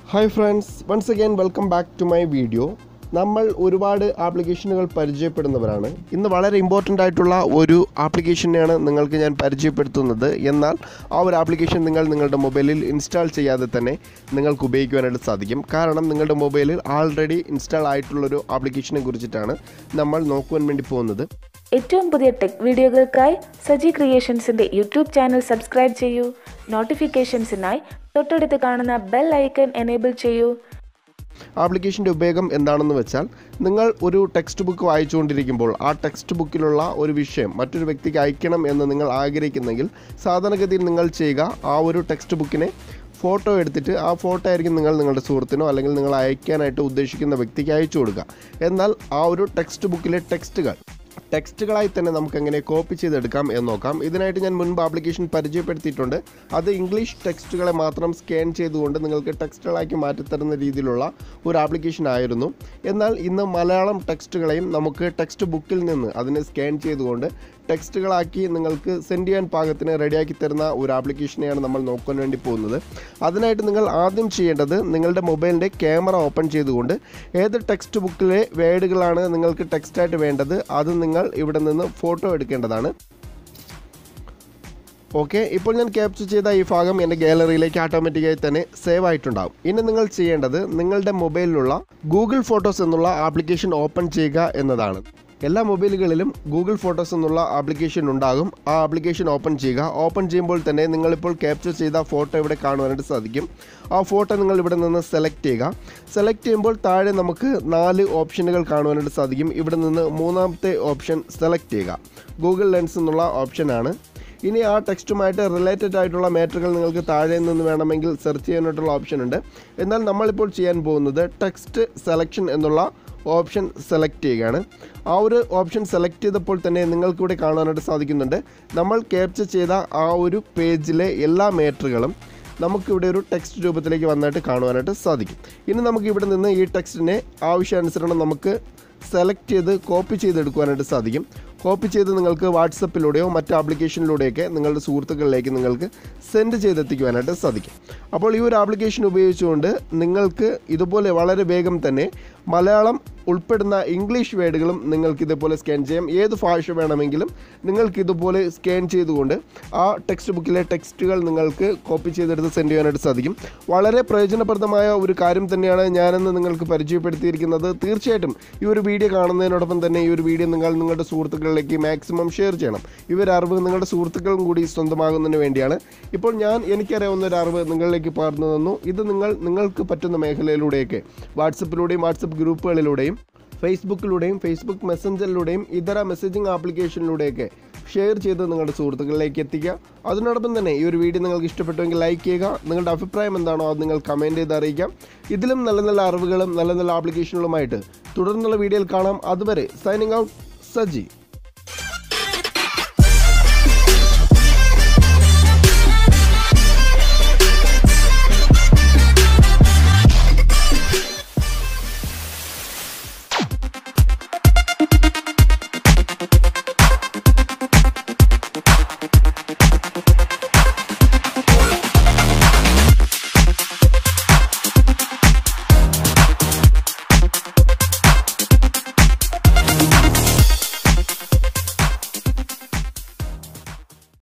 hi friends once again welcome back to my video നമ്മൾ ഒരുപാട് ആപ്ലിക്കേഷനുകൾ പരിചയപ്പെടുന്നവരാണ് ഇന്ന് വളരെ ഇമ്പോർട്ടൻ്റ് ആയിട്ടുള്ള ഒരു ആപ്ലിക്കേഷനെയാണ് നിങ്ങൾക്ക് ഞാൻ പരിചയപ്പെടുത്തുന്നത് എന്നാൽ ആ ഒരു ആപ്ലിക്കേഷൻ നിങ്ങൾ നിങ്ങളുടെ മൊബൈലിൽ ഇൻസ്റ്റാൾ ചെയ്യാതെ തന്നെ നിങ്ങൾക്ക് ഉപയോഗിക്കുവാനായിട്ട് സാധിക്കും കാരണം നിങ്ങളുടെ മൊബൈലിൽ ആൾറെഡി ഇൻസ്റ്റാൾ ആയിട്ടുള്ളൊരു ആപ്ലിക്കേഷനെ കുറിച്ചിട്ടാണ് നമ്മൾ നോക്കുവാൻ വേണ്ടി പോകുന്നത് ഏറ്റവും പുതിയ ടെക് വീഡിയോകൾക്കായി സജി ക്രിയേഷൻസിന്റെ യൂട്യൂബ് ചാനൽ സബ്സ്ക്രൈബ് ചെയ്യൂ നോട്ടിഫിക്കേഷൻസിനായി തൊട്ടടുത്ത് കാണുന്ന ബെൽ ഐക്കൺ എനേബിൾ ചെയ്യൂ ആപ്ലിക്കേഷൻ്റെ ഉപയോഗം എന്താണെന്ന് വെച്ചാൽ നിങ്ങൾ ഒരു ടെക്സ്റ്റ് ബുക്ക് വായിച്ചുകൊണ്ടിരിക്കുമ്പോൾ ആ ടെക്സ്റ്റ് ബുക്കിലുള്ള ഒരു വിഷയം മറ്റൊരു വ്യക്തിക്ക് അയക്കണം എന്ന് നിങ്ങൾ ആഗ്രഹിക്കുന്നെങ്കിൽ സാധാരണഗതിയിൽ നിങ്ങൾ ചെയ്യുക ആ ഒരു ടെക്സ്റ്റ് ബുക്കിനെ ഫോട്ടോ എടുത്തിട്ട് ആ ഫോട്ടോ ആയിരിക്കും നിങ്ങൾ നിങ്ങളുടെ സുഹൃത്തിനോ അല്ലെങ്കിൽ നിങ്ങൾ അയക്കാനായിട്ട് ഉദ്ദേശിക്കുന്ന വ്യക്തിക്ക് അയച്ചു കൊടുക്കുക എന്നാൽ ആ ഒരു ടെക്സ്റ്റ് ബുക്കിലെ ടെക്സ്റ്റുകൾ ടെക്സ്റ്റുകളായി തന്നെ നമുക്ക് എങ്ങനെ കോപ്പി ചെയ്തെടുക്കാം എന്ന് നോക്കാം ഇതിനായിട്ട് ഞാൻ മുൻപ് ആപ്ലിക്കേഷൻ പരിചയപ്പെടുത്തിയിട്ടുണ്ട് അത് ഇംഗ്ലീഷ് ടെക്സ്റ്റുകളെ മാത്രം സ്കാൻ ചെയ്തുകൊണ്ട് നിങ്ങൾക്ക് ടെക്സ്റ്റുകളാക്കി മാറ്റിത്തരുന്ന രീതിയിലുള്ള ഒരു ആപ്ലിക്കേഷൻ ആയിരുന്നു എന്നാൽ ഇന്ന് മലയാളം ടെക്സ്റ്റുകളെയും നമുക്ക് ടെക്സ്റ്റ് ബുക്കിൽ നിന്ന് അതിനെ സ്കാൻ ചെയ്തുകൊണ്ട് ടെക്സ്റ്റുകളാക്കി നിങ്ങൾക്ക് സെൻഡ് ചെയ്യാൻ പാകത്തിന് റെഡിയാക്കി തരുന്ന ഒരു ആപ്ലിക്കേഷനെയാണ് നമ്മൾ നോക്കാൻ വേണ്ടി പോകുന്നത് അതിനായിട്ട് നിങ്ങൾ ആദ്യം ചെയ്യേണ്ടത് നിങ്ങളുടെ മൊബൈലിൻ്റെ ക്യാമറ ഓപ്പൺ ചെയ്തുകൊണ്ട് ഏത് ടെക്സ്റ്റ് ബുക്കിലെ വേർഡുകളാണ് നിങ്ങൾക്ക് ടെക്സ്റ്റായിട്ട് വേണ്ടത് അത് നിങ്ങൾ ഇവിടെ നിന്ന് ഫോട്ടോ എടുക്കേണ്ടതാണ് ഓക്കെ ഇപ്പോൾ ഞാൻ ക്യാപ്ചർ ചെയ്ത ഈ ഭാഗം എൻ്റെ ഗാലറിയിലേക്ക് ഓട്ടോമാറ്റിക്കായി തന്നെ സേവ് ആയിട്ടുണ്ടാകും ഇനി നിങ്ങൾ ചെയ്യേണ്ടത് നിങ്ങളുടെ മൊബൈലിലുള്ള ഗൂഗിൾ ഫോട്ടോസ് എന്നുള്ള ആപ്ലിക്കേഷൻ ഓപ്പൺ ചെയ്യുക എന്നതാണ് എല്ലാ മൊബൈലുകളിലും ഗൂഗിൾ ഫോട്ടോസ് എന്നുള്ള ആപ്ലിക്കേഷൻ ഉണ്ടാകും ആ ആപ്ലിക്കേഷൻ ഓപ്പൺ ചെയ്യുക ഓപ്പൺ ചെയ്യുമ്പോൾ തന്നെ നിങ്ങളിപ്പോൾ ക്യാപ്ചർ ചെയ്ത ഫോട്ടോ ഇവിടെ കാണുവാനായിട്ട് സാധിക്കും ആ ഫോട്ടോ നിങ്ങൾ ഇവിടെ നിന്ന് സെലക്ട് ചെയ്യുക സെലക്ട് ചെയ്യുമ്പോൾ താഴെ നമുക്ക് നാല് ഓപ്ഷനുകൾ കാണുവാനായിട്ട് സാധിക്കും ഇവിടെ നിന്ന് മൂന്നാമത്തെ ഓപ്ഷൻ സെലക്ട് ചെയ്യുക ഗൂഗിൾ ലെൻസ് എന്നുള്ള ഓപ്ഷനാണ് ഇനി ആ ടെക്സ്റ്റുമായിട്ട് റിലേറ്റഡ് ആയിട്ടുള്ള മാറ്ററുകൾ നിങ്ങൾക്ക് താഴെ നിന്ന് വേണമെങ്കിൽ സെർച്ച് ചെയ്യാനായിട്ടുള്ള ഓപ്ഷൻ ഉണ്ട് എന്നാൽ നമ്മളിപ്പോൾ ചെയ്യാൻ പോകുന്നത് ടെക്സ്റ്റ് സെലക്ഷൻ എന്നുള്ള ഓപ്ഷൻ സെലക്ട് ചെയ്യുകയാണ് ആ ഒരു ഓപ്ഷൻ സെലക്ട് ചെയ്തപ്പോൾ തന്നെ നിങ്ങൾക്കിവിടെ കാണാനായിട്ട് സാധിക്കുന്നുണ്ട് നമ്മൾ ക്യാപ്ചർ ചെയ്ത ആ ഒരു പേജിലെ എല്ലാ മാറ്ററുകളും നമുക്കിവിടെ ഒരു ടെക്സ്റ്റ് രൂപത്തിലേക്ക് വന്നായിട്ട് കാണുവാനായിട്ട് സാധിക്കും ഇനി നമുക്ക് ഇവിടെ നിന്ന് ഈ ടെക്സ്റ്റിനെ ആവശ്യാനുസരണം നമുക്ക് സെലക്ട് ചെയ്ത് കോപ്പി ചെയ്തെടുക്കുവാനായിട്ട് സാധിക്കും കോപ്പി ചെയ്ത് നിങ്ങൾക്ക് വാട്സപ്പിലൂടെയോ മറ്റ് ആപ്ലിക്കേഷനിലൂടെയൊക്കെ നിങ്ങളുടെ സുഹൃത്തുക്കളിലേക്ക് നിങ്ങൾക്ക് സെൻഡ് ചെയ്തെത്തിക്കുവാനായിട്ട് സാധിക്കും അപ്പോൾ ഈ ഒരു ആപ്ലിക്കേഷൻ ഉപയോഗിച്ചുകൊണ്ട് നിങ്ങൾക്ക് ഇതുപോലെ വളരെ വേഗം തന്നെ മലയാളം ഉൾപ്പെടുന്ന ഇംഗ്ലീഷ് വേർഡുകളും നിങ്ങൾക്ക് ഇതുപോലെ സ്കാൻ ചെയ്യാം ഏത് ഭാഷ വേണമെങ്കിലും നിങ്ങൾക്ക് ഇതുപോലെ സ്കാൻ ചെയ്തുകൊണ്ട് ആ ടെക്സ്റ്റ് ബുക്കിലെ ടെക്സ്റ്റുകൾ നിങ്ങൾക്ക് കോപ്പി ചെയ്തെടുത്ത് സെൻഡ് ചെയ്യാനായിട്ട് സാധിക്കും വളരെ പ്രയോജനപ്രദമായ ഒരു കാര്യം തന്നെയാണ് ഞാനെന്ന് നിങ്ങൾക്ക് പരിചയപ്പെടുത്തിയിരിക്കുന്നത് തീർച്ചയായിട്ടും ഈ ഒരു വീഡിയോ കാണുന്നതിനോടൊപ്പം തന്നെ ഈ ഒരു വീഡിയോ നിങ്ങൾ നിങ്ങളുടെ സുഹൃത്തുക്കളിലേക്ക് മാക്സിമം ഷെയർ ചെയ്യണം ഈ ഒരു അറിവ് നിങ്ങളുടെ സുഹൃത്തുക്കളും കൂടി സ്വന്തമാകുന്നതിന് വേണ്ടിയാണ് ഇപ്പോൾ ഞാൻ എനിക്കറിയാവുന്ന ഒരു അറിവ് നിങ്ങളിലേക്ക് പകർന്നു തന്നു ഇത് നിങ്ങൾ നിങ്ങൾക്ക് പറ്റുന്ന മേഖലയിലൂടെയൊക്കെ വാട്സപ്പിലൂടെയും വാട്സപ്പ് ഗ്രൂപ്പുകളിലൂടെയും ഫേസ്ബുക്കിലൂടെയും ഫേസ്ബുക്ക് മെസ്സഞ്ചറിലൂടെയും ഇതര മെസ്സേജിംഗ് ആപ്ലിക്കേഷനിലൂടെയൊക്കെ ഷെയർ ചെയ്ത് നിങ്ങളുടെ സുഹൃത്തുക്കളിലേക്ക് എത്തിക്കുക അതിനോടൊപ്പം തന്നെ ഈ ഒരു വീഡിയോ നിങ്ങൾക്ക് ഇഷ്ടപ്പെട്ടുവെങ്കിൽ ലൈക്ക് ചെയ്യുക നിങ്ങളുടെ അഭിപ്രായം എന്താണോ അത് നിങ്ങൾ കമൻറ്റ് ചെയ്ത് അറിയിക്കാം ഇതിലും നല്ല നല്ല അറിവുകളും നല്ല നല്ല ആപ്ലിക്കേഷനുകളുമായിട്ട് തുടർന്നുള്ള വീഡിയോയിൽ കാണാം അതുവരെ സൈനിങ് ഔട്ട് സജി